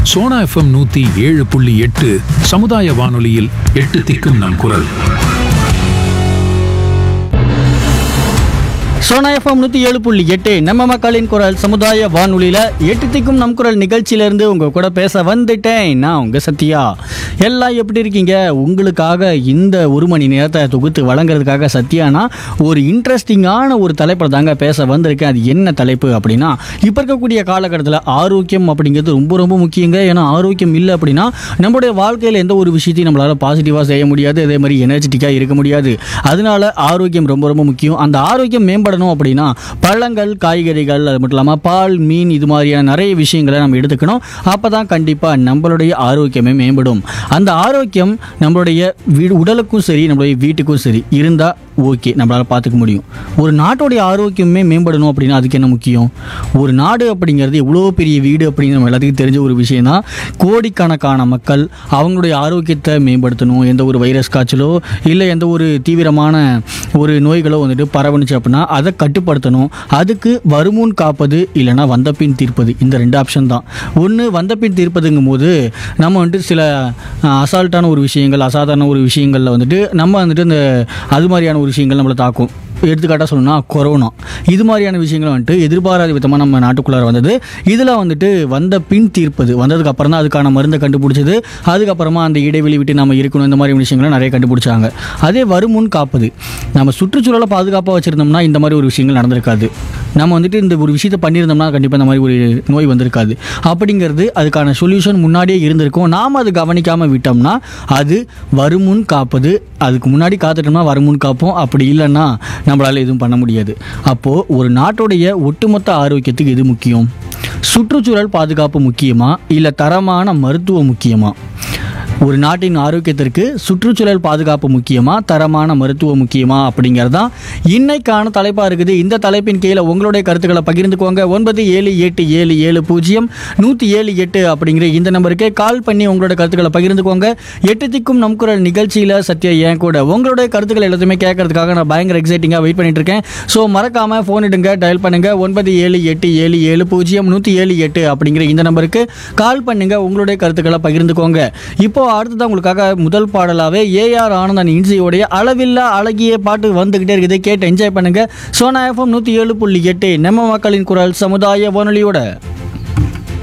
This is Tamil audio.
சோனா எஃப்எம் நூத்தி ஏழு புள்ளி எட்டு சமுதாய வானொலியில் எட்டு திக்கும் நம் குரல் சோனா எஃப்எம் நூற்றி ஏழு புள்ளி எட்டு நம்ம மக்களின் குரல் சமுதாய வானொலியில் எட்டு திக்கும் நம் குரல் நிகழ்ச்சியிலேருந்து உங்கள் கூட பேச வந்துட்டேன் நான் உங்கள் சத்யா எல்லாம் எப்படி இருக்கீங்க உங்களுக்காக இந்த ஒரு மணி நேரத்தை தொகுத்து வழங்குறதுக்காக சத்யானா ஒரு இன்ட்ரெஸ்டிங்கான ஒரு தலைப்பில் தாங்க பேச வந்திருக்கேன் அது என்ன தலைப்பு அப்படின்னா இப்போ இருக்கக்கூடிய காலகட்டத்தில் ஆரோக்கியம் அப்படிங்கிறது ரொம்ப ரொம்ப முக்கியங்க ஏன்னா ஆரோக்கியம் இல்லை அப்படின்னா நம்மளுடைய வாழ்க்கையில் எந்த ஒரு விஷயத்தையும் நம்மளால் பாசிட்டிவாக செய்ய முடியாது அதே மாதிரி எனர்ஜெட்டிக்காக இருக்க முடியாது அதனால ஆரோக்கியம் ரொம்ப ரொம்ப முக்கியம் அந்த ஆரோக்கியம் மேம்படணும் அப்படின்னா பழங்கள் காய்கறிகள் அது மட்டும் இல்லாமல் பால் மீன் இது மாதிரியான நிறைய விஷயங்களை நம்ம எடுத்துக்கணும் அப்போ தான் கண்டிப்பாக நம்மளுடைய ஆரோக்கியமே மேம்படும் அந்த ஆரோக்கியம் நம்மளுடைய வீடு உடலுக்கும் சரி நம்மளுடைய வீட்டுக்கும் சரி இருந்தால் ஓகே நம்மளால் பார்த்துக்க முடியும் ஒரு நாட்டுடைய ஆரோக்கியமே மேம்படணும் அப்படின்னா அதுக்கு என்ன முக்கியம் ஒரு நாடு அப்படிங்கிறது எவ்வளோ பெரிய வீடு அப்படிங்கிற நம்ம எல்லாத்துக்கும் தெரிஞ்ச ஒரு விஷயம் தான் கோடிக்கணக்கான மக்கள் அவங்களுடைய ஆரோக்கியத்தை மேம்படுத்தணும் எந்த ஒரு வைரஸ் காய்ச்சலோ இல்லை எந்த ஒரு தீவிரமான ஒரு நோய்களோ வந்துட்டு பரவணுச்சு அப்படின்னா அதை கட்டுப்படுத்தணும் அதுக்கு வருமுன் காப்பது இல்லைன்னா வந்தபின் தீர்ப்பது இந்த ரெண்டு ஆப்ஷன் தான் ஒன்று வந்தபின் தீர்ப்பதுங்கும் போது நம்ம வந்துட்டு சில அஹ், அசால்ட்டான ஒரு விஷயங்கள் அசாதாரண ஒரு விஷயங்களில் வந்துட்டு நம்ம வந்துட்டு இந்த அது மாதிரியான ஒரு விஷயங்கள் நம்மளை தாக்கும் எடுத்துக்காட்டாக சொல்லணும்னா கொரோனா இது மாதிரியான விஷயங்கள் வந்துட்டு எதிர்பாராத விதமாக நம்ம நாட்டுக்குள்ளார வந்தது இதில் வந்துட்டு வந்த பின் தீர்ப்பது வந்ததுக்கு அப்புறம் தான் அதுக்கான மருந்தை கண்டுபிடிச்சது அதுக்கப்புறமா அந்த இடைவெளி விட்டு நம்ம இருக்கணும் இந்த மாதிரி விஷயங்களை நிறைய கண்டுபிடிச்சாங்க அதே வருமுன் காப்பது நம்ம சுற்றுச்சூழலை பாதுகாப்பாக வச்சுருந்தோம்னா இந்த மாதிரி ஒரு விஷயங்கள் நடந்திருக்காது நம்ம வந்துட்டு இந்த ஒரு விஷயத்தை பண்ணியிருந்தோம்னா கண்டிப்பாக இந்த மாதிரி ஒரு நோய் வந்திருக்காது அப்படிங்கிறது அதுக்கான சொல்யூஷன் முன்னாடியே இருந்திருக்கும் நாம் அது கவனிக்காமல் விட்டோம்னா அது வருமுன் காப்பது அதுக்கு முன்னாடி காத்துட்டோம்னா வருமுன் காப்போம் அப்படி இல்லைன்னா நம்மளால் எதுவும் பண்ண முடியாது அப்போது ஒரு நாட்டுடைய ஒட்டுமொத்த ஆரோக்கியத்துக்கு எது முக்கியம் சுற்றுச்சூழல் பாதுகாப்பு முக்கியமா இல்லை தரமான மருத்துவம் முக்கியமா ஒரு நாட்டின் ஆரோக்கியத்திற்கு சுற்றுச்சூழல் பாதுகாப்பு முக்கியமா தரமான மருத்துவம் முக்கியமா அப்படிங்கிறது தான் இன்னைக்கான தலைப்பாக இருக்குது இந்த தலைப்பின் கீழே உங்களுடைய கருத்துக்களை பகிர்ந்துக்கோங்க ஒன்பது ஏழு எட்டு ஏழு ஏழு பூஜ்ஜியம் நூற்றி ஏழு எட்டு அப்படிங்கிற இந்த நம்பருக்கு கால் பண்ணி உங்களோட கருத்துக்களை பகிர்ந்துக்கோங்க எட்டு திக்கும் நம் குரல் நிகழ்ச்சியில் சத்யா ஏன் கூட உங்களுடைய கருத்துக்கள் எல்லாத்தையுமே கேட்கறதுக்காக நான் பயங்கர எக்ஸைட்டிங்காக வெயிட் பண்ணிட்டு இருக்கேன் ஸோ மறக்காமல் ஃபோன் எடுங்க டயல் பண்ணுங்க ஒன்பது ஏழு எட்டு ஏழு ஏழு பூஜ்ஜியம் நூற்றி ஏழு எட்டு அப்படிங்கிற இந்த நம்பருக்கு கால் பண்ணுங்க உங்களுடைய கருத்துக்களை பகிர்ந்துக்கோங்க இப்போ அடுத்ததான் உங்களுக்காக முதல் பாடலாவே ஏஆர் ஆனந்தன் இன்சியோடைய அளவில்லா அழகிய பாட்டு வந்துகிட்டே இருக்குது கேட்டு என்ஜாய் பண்ணுங்க சோனா எஃப்எம் நூற்றி ஏழு புள்ளி எட்டு நம்ம மக்களின் குரல் சமுதாய வானொலியோட